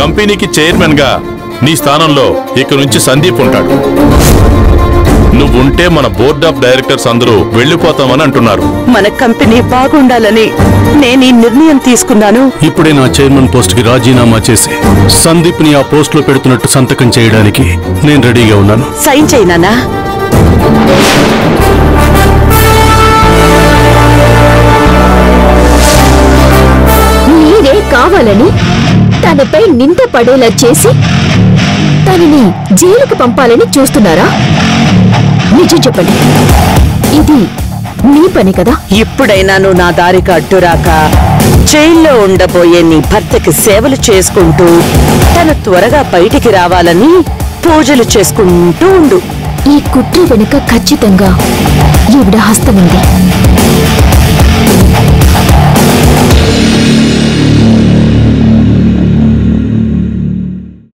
కంపెనీకి చైర్మన్ గా నీ స్థానంలో ఇక నుంచి సందీప్ ఉంటాడు నువ్వుంటే మన బోర్డ్ ఆఫ్ డైరెక్టర్స్ అందరూ వెళ్ళిపోతామని అంటున్నారు మన కంపెనీ బాగుండాలని నేను ఈ నిర్ణయం తీసుకున్నాను ఇప్పుడే నా చైర్మన్ పోస్ట్ కి రాజీనామా చేసి సందీప్ ని ఆ పోస్ట్ లో పెడుతున్నట్టు సంతకం చేయడానికి నేను రెడీగా ఉన్నాను సైన్ చేయనానా మీరే కావాలని తనపై నింద పడేలా చేసి తనని జైలుకు పంపాలని చూస్తున్నారా నిజం చెప్పండి ఇది మీ పని కదా ఇప్పుడైనా నువ్వు నా దారికి అడ్డురాక జైల్లో ఉండబోయే నీ భర్తకి సేవలు చేసుకుంటూ తన త్వరగా బయటికి రావాలని పూజలు చేసుకుంటూ ఉండు ఈ కుట్ర వెనుక ఖచ్చితంగా ఈవిడ హస్తముంది